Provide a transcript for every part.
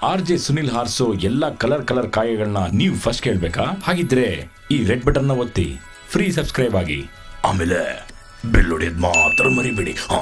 R J Sunil ಹಾರ್ಸೋ ಎಲ್ಲಾ colour colour ಕಾಯಗಳನ್ನ ನೀವು first ಕೇಳ್ಬೇಕಾ ಹಾಗಿದ್ರೆ ಈ ರೆಡ್ ಬಟನ್ ನ ಒತ್ತಿ ಫ್ರೀ ಸಬ್ಸ್ಕ್ರೈಬ್ ಆಗಿ ಆಮೇಲೆ ಬೆಲ್ ಹೊಡೆಯೋದ್ ಮಾತ್ರ ಮರಿಬೇಡಿ ಹಾ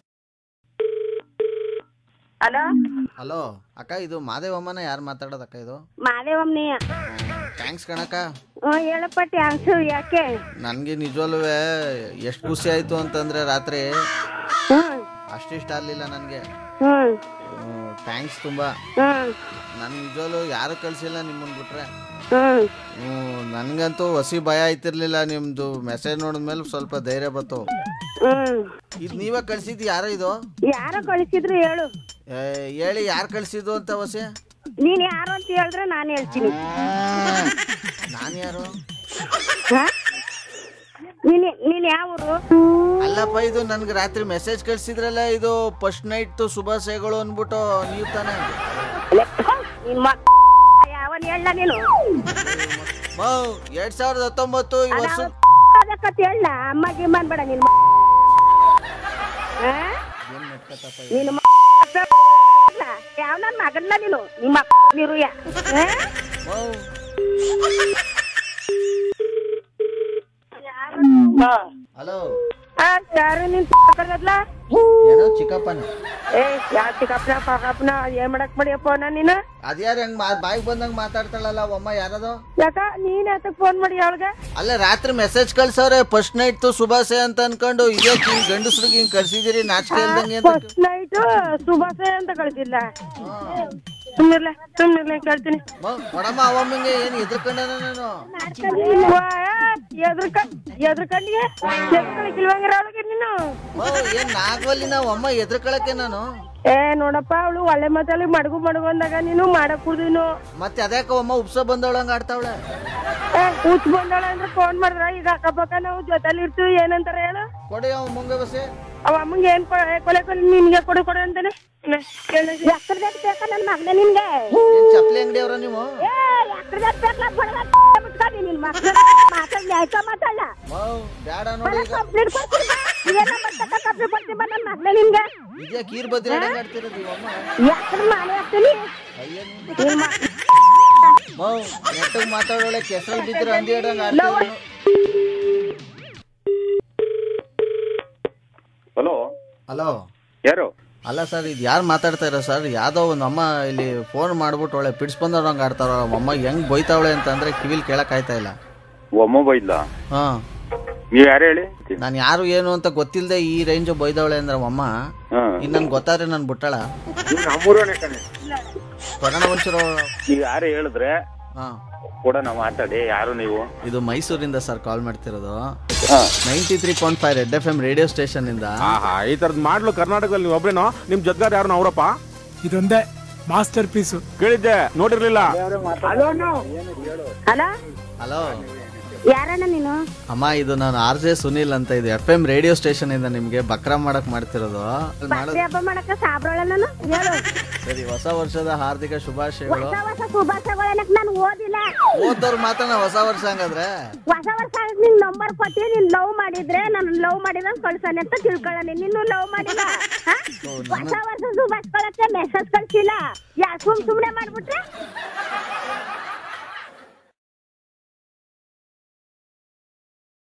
ಹಲೋ ಹಲೋ ಅಕ್ಕ ಇದು ಮಾದೇವಮ್ಮನ ಯಾರು ಮಾತಾಡೋದು ಅಕ್ಕ ಇದು ಮಾದೇವಮ್ಮನಿ ಥ್ಯಾಂಕ್ಸ್ ಕಣಕ್ಕ ಹ್ಞೂ ಹೇಳಪ್ಪ ಟ್ಯಾಂಕ್ಸ್ ಯಾಕೆ ನನಗೆ ನಿಜವಲ್ಲೂ ಎಷ್ಟು ಖುಷಿ ಆಯಿತು ಅಂತಂದರೆ ರಾತ್ರಿ ಹ್ಞೂ ಅಷ್ಟಿಷ್ಟ ಆಗಲಿಲ್ಲ ನನಗೆ ಹ್ಞೂ ಥ್ಯಾಂಕ್ಸ್ ತುಂಬ ಹ್ಞೂ ನಾನು ನಿಜವಲ್ಲೂ ಯಾರು ಕಳಿಸಿಲ್ಲ ನಿಮ್ಮನ್ನು ಬಿಟ್ರೆ ಹ್ಞೂ ನನಗಂತೂ ಹೊಸಿ ಭಯ ಆಯ್ತಿರ್ಲಿಲ್ಲ ನಿಮ್ಮದು ಮೆಸೇಜ್ ನೋಡಿದ್ಮೇಲೆ ಸ್ವಲ್ಪ ಧೈರ್ಯ ಬಂತು ಹ್ಞೂ ಇದು ನೀವೇ ಕಳಿಸಿದ್ದು ಯಾರೋ ಇದು ಯಾರೋ ಕಳಿಸಿದ್ರು ಹೇಳು ಏ, ಹೇಳಿ ಯಾರು ಕಳಿಸಿದ್ದು ಅಂತ ಹೊಸಿ ನೀನ್ ಯಾರು ಅಂತ ಹೇಳಿದ್ರೆ ನಾನು ಹೇಳ್ತೀನಿ ನಾನು ಯಾರು ಹಾ ನೀನ್ ನೀನ್ ಯಾವ ಊರು ಅಲ್ಲಪ್ಪ ಇದು ನನ್ಗೆ ರಾತ್ರಿ ಮೆಸೇಜ್ ಕಳ್ಸಿದ್ರಲ್ಲ ಇದು ಫಸ್ಟ್ ನೈಟ್ ಶುಭಾಶಯಗಳು ಅಂದ್ಬಿಟ್ಟು ನೀವು ತಾನೇ ನಿನ್ ಮಕ್ ಯಾವನ್ ಹೇಳ ನೀನು ಮೌ ಎರಡ್ ಸಾವಿರದ ಹತ್ತೊಂಬತ್ತು ಈ ವರ್ಷ ಅದಕ್ಕತ್ ಹೇಳ ಅಮ್ಮ ಗಿಮ್ಮ ಅನ್ಬೇಡ ನಿನ್ ಮ- ಹಾ? ನಿನ್ ಮ- ಯಾವ ನನ್ ಮಗಲ್ಲ ನೀನು ನಿಮ್ಮ ನೀರು ಯಾ ಹಾ? ಮೌ ಹಲೋ ಆ, ಯಾರು ನಿನ್ ಕರ್ಗದ್ಲ ಏನೋ ಚಿಕ್ಕಪ್ಪನ ಏ ಯಾವ ಚಿಕ್ಕಪ್ಪನ ಪಾಕಪ್ಪನ ಏನ್ ಮಾಡಕ್ ಮಾಡಿಯಪ್ಪ ನಾ ನೀನು ಅದ್ಯಾರು ಹೆಂಗ್ ಬಾಯಿಗೆ ಬಂದಂಗ್ ಮಾತಾಡ್ತಾಳಲ್ಲ ಅಮ್ಮ ಯಾರದು ಯಾಕ ನೀನ್ ಯಾತಕ್ ಫೋನ್ ಮಾಡಿ ಅವಳಿಗೆ ಅಲ್ಲ ರಾತ್ರಿ ಮೆಸೇಜ್ ಕಳ್ಸವ್ರೆ ಫಸ್ಟ್ ನೈಟ್ ಶುಭಾಶಯ ಅಂತ ಅನ್ಕೊಂಡು ಇದೇ ಗಂಡಸ್ರಿಗೆ ಹಿಂಗ್ ಕಳ್ಸಿದಿರಿ ನಾಚಿಕೆ ಇಲ್ದಂಗೆ ಅಂತ ಫಸ್ಟ್ ನೈಟ್ ಸುಭಾಷೆ ಅಂತ ಕಳ್ಸಿಲ್ಲ ಸುಮ್ನಿರ್ಲೆ ಸುಮ್ನಿರ್ಲೆ ಕೇಳ್ತೀನಿ ಮೌ, ನೋಡಮ್ಮ ಅವಮ್ಮಂಗೆ ಏನ್ ಎದ್ರಕೊಂಡ ನಾನು ಎದ್ರಕ ಎದ್ರಕಂಡಿಗೆ ಎದ್ರಕಳಿಕಿಲ್ವಂಗ್ರ ಅವಳಿಗೆ ನೀನು ಮೌ, ಏನ್ ನಾಗವಲ್ಲಿ ನಾವು ಅಮ್ಮ ಎದ್ರಕೊಳಕ್ಕೆ ನಾನು ಏ ನೋಡಪ್ಪ ಅವಳು ಒಳ್ಳೆ ಮಾತಲ್ಲಿ ಮಡಗು ಮಡಗು ಅಂದಾಗ ನೀನು ಮಾಡಕ್ ಕುಡ್ದಿನು ಮತ್ತೆ ಅದ್ಯಾಕ ಅಮ್ಮ ಉಪ್ಸ ಬಂದವಳಂಗ ಆಡ್ತಾವಳೆ ಏ ಕೂತ್ ಬಂದಾಳ ಅಂದ್ರೆ ಫೋನ್ ಮಾಡಿದ್ರ ಈಗ ಅಕ್ಕಪಕ್ಕ ನಾವು ಜೊತೆಲಿ ಇರ್ತೀವಿ ಏನಂತಾರ ಹೇಳು ಕೊಡಿ ಅವ್ ಮುಂಗೆ ಬಸ್ಸೆ ಅವ ಅಮ್ಮಂಗೆ ಏನ್ ಕೊ- ಕೊಲೆ ಕೊಲೆ ನಿನ್ಗೆ ಕೊಡು ಕೊಡು ಅಂತಾನೆ ಎಕ್ಕರ್ದಾಗ ಬೇಕಾ ನನ್ನ ಮಗ್ನ ನಿನ್ಗೆ ಏನ್ ಚಪ್ಲಿ ಅಂಗಡಿ ಅವ್ರ ನೀವು ಏ ಎಕ್ಕರ್ದಾಗ ಬೇಕಾ ಬಡಗ ಮುಟ್ಕೊಂಡು ನಿನ್ ಮಗ್ನ ಮಾತಾಡ್ಲಿ ಆಯ್ತಾ ಮಾತಾಡ್ಲ ಮೌ, ಬ್ಯಾಡ ನೋಡಿ ಈಗ ಕಂಪ್ಲೀಟ್ ಕೊಡ್ತೀನಿ ಬಾ. ಇವೆಲ್ಲ ಬರ್ತಕ್ಕ ಕಂಪ್ಲೀಟ್ ಕೊಡ್ತೀನಿ ಬಾ ನನ್ನ ಮಗ್ನ ನಿನ್ಗೆ ಇದೇ ಕೀರ್ ಬದ್ರಿ ಆಡ್ತಿರೋದು ಅಮ್ಮ ಎಕ್ಕರ್ ಮಾಲೆ ಹಾಕ್ತೀನಿ ಅಯ್ಯ ನೀನು. ನಿನ್ ಮ- ಮೌ ನೆಟ್ಟಗ್ ಮಾತಾಡೋಳೆ ಕೆಸರಲ್ಲಿ ಬಿದ್ರೆ ಅಂದಿ ಇಡಂಗ ಆಡ್ತಿರೋನು ಹಲೋ ಹಲೋ ಯಾರು ಅಲ್ಲ ಸರ್ ಇದು ಯಾರು ಮಾತಾಡ್ತಾ ಇರೋ ಸರ್ ಯಾವ್ದೋ ಒಂದು ಅಮ್ಮ ಇಲ್ಲಿ ಫೋನ್ ಮಾಡ್ಬಿಟ್ಟು ಒಳ್ಳೆ ಪಿಡ್ಸ್ ಬಂದವ್ರಂಗೆ ಆಡ್ತಾರ ಅಮ್ಮ ಹೆಂಗ್ ಬೈತಾವಳೆ ಅಂತಂದ್ರೆ ಕಿವಿಲ್ ಕೇಳಕ್ ಆಯ್ತಾ ಇಲ್ಲ ಒಮ್ಮ ಬೈದ್ಲ ಹಾ ನೀವ್ ಯಾರು ಹೇಳಿ ನಾನು ಯಾರು ಏನು ಅಂತ ಗೊತ್ತಿಲ್ಲದೆ ಈ ರೇಂಜ್ ಬೈದವಳೆ ಅಂದ್ರೆ ಅಮ್ಮ ಹಾ ಇನ್ನು ನನ್ಗೆ ಗೊತ್ತಾದ್ರೆ ನಾನು ಬಿಟ್ಟಾಳ ನಮ್ಮೂರನೇ ಕಣೆ ಕೊರೋನಾ ವಂಶರು ನೀವ್ ಯಾರು ಹೇಳಿದ್ರೆ ಹಾ ಕೂಡ ನಾವು ಮಾತಾಡಿ ಯಾರು ನೀವು ಇದು ಮೈಸೂರಿಂದ ಸರ್ ಕಾಲ್ ಮಾಡ್ತಿರೋದು ಹಾ ninety three point five red F M radio station ಇಂದ ಆಹಾ ಈ ತರದ್ ಮಾಡ್ಲು ಕರ್ನಾಟಕದಲ್ಲಿ ನೀವು ಒಬ್ರೇನೋ ನಿಮ್ ಜೊತೆಗಾರ ಯಾರು ಅವರಪ್ಪ ಇದೊಂದೇ ಮಾಸ್ಟರ್ ಪೀಸು ಕೇಳಿದ್ದೆ ನೋಡಿರ್ಲಿಲ್ಲ ಹಲೋ ಹಲೋ ಯಾರಣ್ಣ ನೀನು ಅಮ್ಮ ಇದು ನಾನು ಆರ್ ಜೆ ಸುನಿಲ್ ಅಂತ ಇದು ಎಫ್ ಎಂ ರೇಡಿಯೋ ಸ್ಟೇಷನ್ ಇಂದ ನಿಮ್ಗೆ ಬಕ್ರಾ ಮಾಡಕ್ ಮಾಡ್ತಿರೋದು ಅಲ್ಲಿ ಮಾಡೋದು ಬರ್ತಡೇ ಹಬ್ಬ ಮಾಡಕ್ಕ ಸಾಬ್ರಳ ನಾನು ಹೇಳು ಸರಿ ಹೊಸ ವರ್ಷದ ಹಾರ್ದಿಕ ಶುಭಾಶಯಗಳು ಹೊಸ ಹೊಸ ಶುಭಾಶಯಗಳನ್ನಕ್ ನಾನು ಓದಿಲ್ಲ ಓದೋರ್ ಮಾತನ್ನ ಹೊಸ ವರ್ಷ ಹಂಗಾದ್ರೆ ಹೊಸ ವರ್ಷ ಆಗಕ್ ನಿನ್ ನಂಬರ್ ಕೊಟ್ಟಿ ನೀನ್ ಲವ್ ಮಾಡಿದ್ರೆ ನಾನು ಲವ್ ಮಾಡಿದ ಕಳ್ಸನೆ ಅಂತ ತಿಳ್ಕೊಳ್ಳ ನೀನು ಲವ್ ಮಾಡಿಲ್ಲ ಹ? ಹೊಸ ವರ್ಷ ಶುಭಾಶಯಗಳಕ್ಕೆ ಮೆಸೇಜ್ ಕಳ್ಸಿಲ್ಲ ಯಾ ಸುಮ್ ಸುಮ್ನೆ ಮಾಡ್ಬಿಟ್ರೆ